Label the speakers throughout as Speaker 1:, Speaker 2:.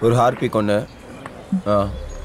Speaker 1: ஒரு ஹார்பிக் ஒன்று ஆ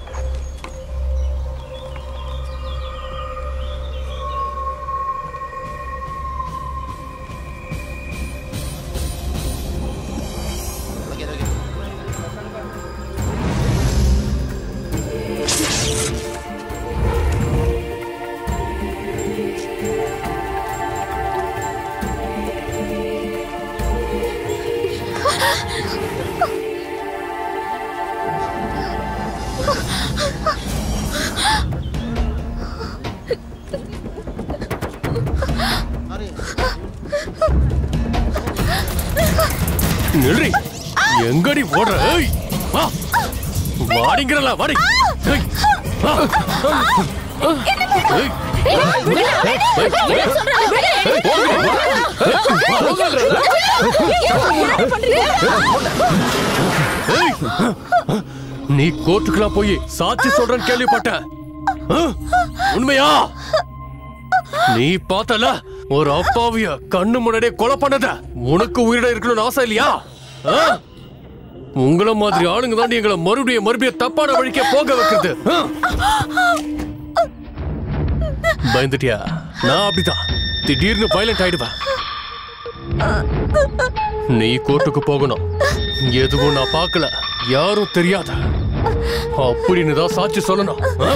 Speaker 2: நில்றி எங்கடி ஓடுற ஏய், வா வாடிங்கிறல வாடி ஏய், வா. ஏய், ஏய். நீ கோர்ட்டுக்குலாம் போய் சாட்சி சொல்றேன்னு கேள்விப்பட்டேன் ஆ? உண்மையா நீ பார்த்தல ஒரு அப்பாவிய கண்ணு முன்னாடியே கொலை பண்ணத உனக்கு உயிரிட இருக்கணும்னு ஆசை இல்லையா ஆ? உங்கள மாதிரி ஆளுங்க தான் எங்களை மறுபடியும் மறுபடியும் தப்பான வழிக்கே போக வைக்கிறது ஆ? பயந்துட்டியா நான் அப்படிதான் திடீர்னு வயலண்ட் ஆயிடுவேன் நீ கோர்ட்டுக்கு போகணும் எதுவும் நான் பார்க்கல யாரும் தெரியாத அப்படின்னு தான் சாட்சி சொல்லணும் ஆ?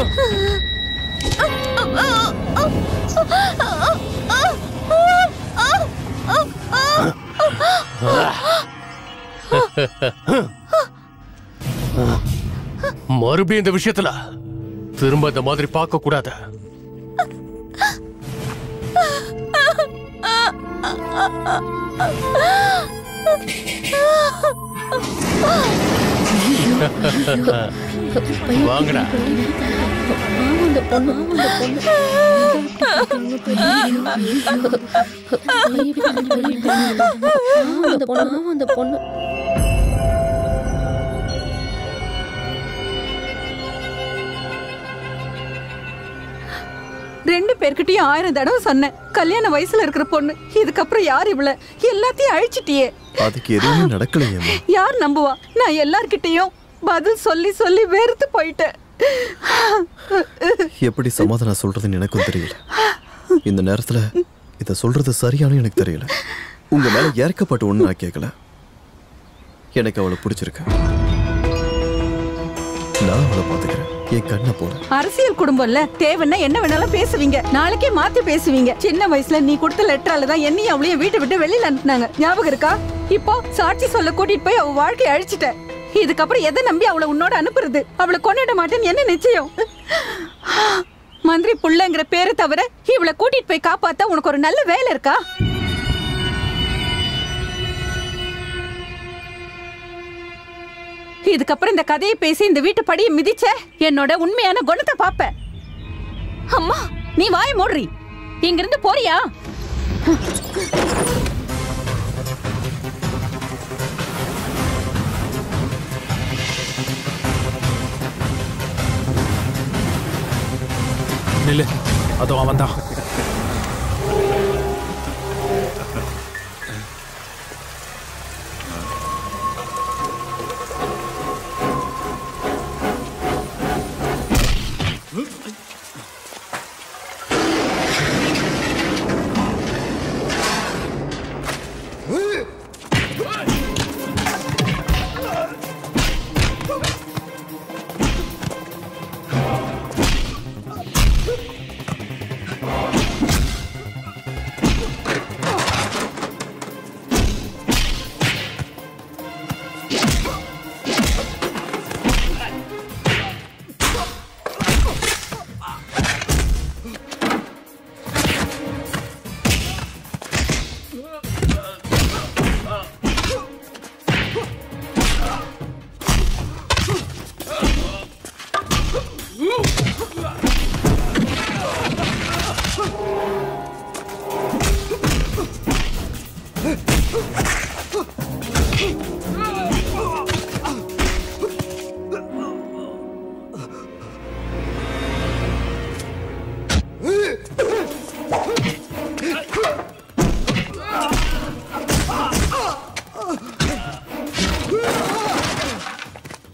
Speaker 2: மறுபடியும் இந்த விஷயத்துல திரும்ப இந்த மாதிரி பார்க்க கூடாது வாங்கடா
Speaker 3: அந்த பொண்ணு அந்த பொண்ணு அந்த பொண்ணு அந்த பொண்ணு
Speaker 4: ரெண்டு பேர்கிட்டயும் ஆயிரம் தடவை சொன்னேன் கல்யாண வயசுல இருக்கிற பொண்ணு இதுக்கப்புறம் யார் இவள எல்லாத்தையும் அழிச்சிட்டியே
Speaker 5: அதுக்கு எதுவுமே நடக்கலையேம்மா
Speaker 4: யார் நம்புவா நான் எல்லார்கிட்டயும் பதில் சொல்லி சொல்லி வெறுத்து போயிட்டேன்
Speaker 5: எப்படி சமாதானம் சொல்றதுன்னு எனக்கும் தெரியல இந்த நேரத்துல இத சொல்றது சரியானு எனக்கு தெரியல உங்க மேல இறக்கப்பட்ட ஒண்ணு நான் கேட்கல எனக்கு அவளை பிடிச்சிருக்கு நான் அவளை பாத்துக்கிறேன் என் கண்ணை போல
Speaker 4: அரசியல் குடும்பம்ல தேவைன்னா என்ன வேணாலும் பேசுவீங்க நாளைக்கே மாத்தி பேசுவீங்க சின்ன வயசுல நீ கொடுத்த லெட்டரால தான் என்னையும் அவளையும் வீட்டை விட்டு வெளியில அனுப்புனாங்க ஞாபகம் இருக்கா இப்போ சாட்சி சொல்ல கூட்டிட்டு போய் அவ வாழ்க்கையை அழிச்சிட்ட இதுக்கப்புறம் எதை நம்பி அவளை உன்னோட அனுப்புறது அவளை கொண்டுட மாட்டேன்னு என்ன நிச்சயம் மந்திரி புள்ளங்கிற பேரை தவிர இவளை கூட்டிட்டு போய் காப்பாத்த உனக்கு ஒரு நல்ல வேலை இருக்கா இதுக்கப்புறம் இந்த கதையை பேசி இந்த வீட்டு படியை மிதிச்ச என்னோட உண்மையான குணத்தை பாப்ப அம்மா நீ வாய மூடுறி இங்கிருந்து போறியா
Speaker 6: நில்லு அதோ அவன் தான்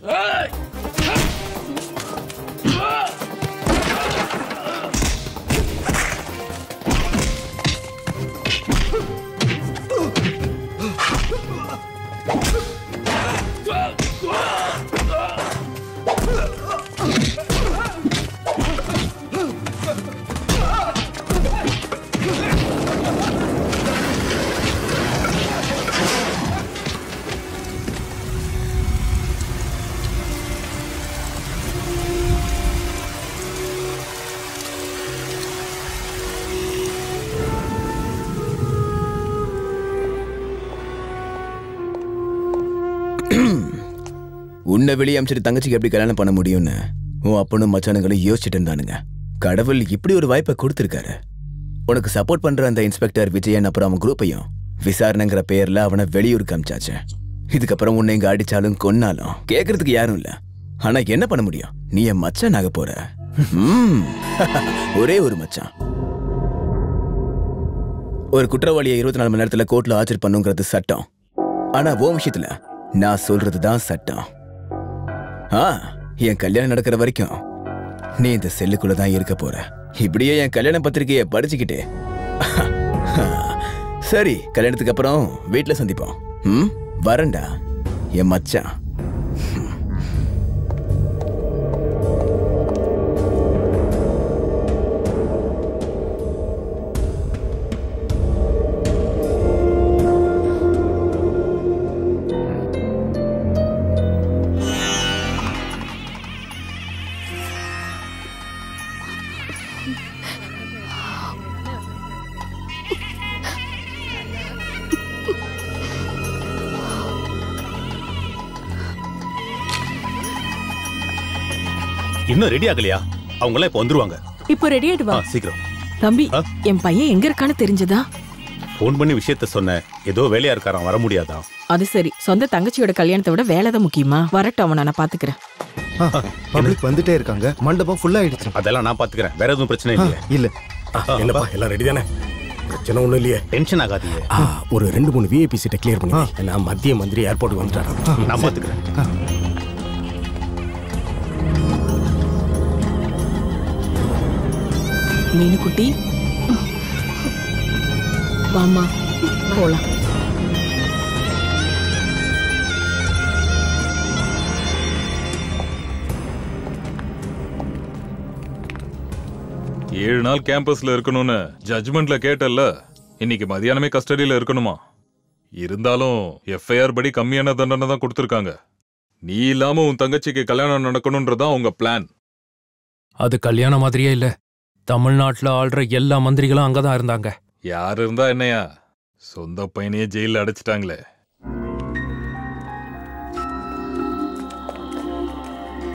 Speaker 1: உன்னை வெளியே அமைச்சிட்டு தங்கச்சிக்கு எப்படி கல்யாணம் பண்ண முடியும்னு உன் அப்பனும் மச்சானுங்களும் யோசிச்சுட்டு இருந்தானுங்க கடவுள் இப்படி ஒரு வாய்ப்பை கொடுத்துருக்காரு உனக்கு சப்போர்ட் பண்ற அந்த இன்ஸ்பெக்டர் விஜயன் அப்புறம் அவன் குரூப்பையும் விசாரணைங்கிற பேர்ல அவனை வெளியூருக்கு அமிச்சாச்சு இதுக்கப்புறம் உன்னை இங்க அடிச்சாலும் கொன்னாலும் கேட்கறதுக்கு யாரும் இல்ல ஆனா என்ன பண்ண முடியும் நீ என் மச்சான் ஆக போற ம். ஒரே ஒரு மச்சான் ஒரு குற்றவாளியை இருபத்தி நாலு மணி நேரத்துல கோர்ட்ல ஆஜர் பண்ணுங்கிறது சட்டம் ஆனா ஓ விஷயத்துல நான் சொல்றது தான் சட்டம் ஆ என் கல்யாணம் நடக்கிற வரைக்கும் நீ இந்த செல்லுக்குள்ள தான் இருக்க போற இப்படியே என் கல்யாண பத்திரிக்கையை படிச்சுக்கிட்டே சரி கல்யாணத்துக்கு அப்புறம் வீட்ல சந்திப்போம் ம் வரேன்டா என் மச்சான்
Speaker 7: இன்னும் ரெடி ஆகலையா அவங்க எல்லாம் இப்ப வந்துருவாங்க
Speaker 8: இப்போ ரெடி ஆயிட்டு
Speaker 7: ஆ,
Speaker 8: வா
Speaker 7: சீக்கிரம்
Speaker 8: தம்பி
Speaker 7: ஆ?
Speaker 8: என் பையன் எங்க இருக்கான்னு தெரிஞ்சதா
Speaker 7: ஃபோன் பண்ணி விஷயத்த சொன்னேன் ஏதோ வேலையா இருக்காராம் வர முடியாதான்
Speaker 8: அது சரி சொந்த தங்கச்சியோட கல்யாணத்தை விட வேலை தான் முக்கியமா வரட்டும் அவனை நான் பாத்துக்கிறேன்
Speaker 9: பப்ளிக் வந்துட்டே இருக்காங்க மண்டபம் ஃபுல் ஆயிடுச்சு
Speaker 7: அதெல்லாம் நான் பாத்துக்கிறேன் வேற எதுவும் பிரச்சனை இல்லையே
Speaker 9: இல்ல
Speaker 6: என்னப்பா எல்லாம் ரெடி தானே பிரச்சனை ஒண்ணும் இல்லையே
Speaker 7: டென்ஷன் ஆகாதீங்க
Speaker 6: ஆ, ஒரு ரெண்டு மூணு விஐபி சீட்டை கிளியர் பண்ணி நான் மத்திய மந்திரி ஏர்போர்ட்டுக்கு வந்துட்டாராம்
Speaker 7: நான் பாத்துக்கிறேன்
Speaker 8: மீனு குட்டி வாமா போலாம்
Speaker 10: ஏழு நாள் கேம்பஸ்ல இருக்கணும்னு ஜட்ஜ்மெண்ட்ல கேட்டல்ல இன்னைக்கு மதியானமே கஸ்டடியில இருக்கணுமா இருந்தாலும் எஃப்ஐஆர் படி கம்மியான தண்டனை தான் கொடுத்துருக்காங்க நீ இல்லாம உன் தங்கச்சிக்கு கல்யாணம் நடக்கணும்ன்றதான் உங்க பிளான்
Speaker 6: அது கல்யாணம் மாதிரியே இல்ல தமிழ்நாட்டுல ஆள்ற எல்லா மந்திரிகளும் அங்கதான் இருந்தாங்க
Speaker 10: யார் இருந்தா என்னையா சொந்த பையனையே ஜெயில அடைச்சிட்டாங்களே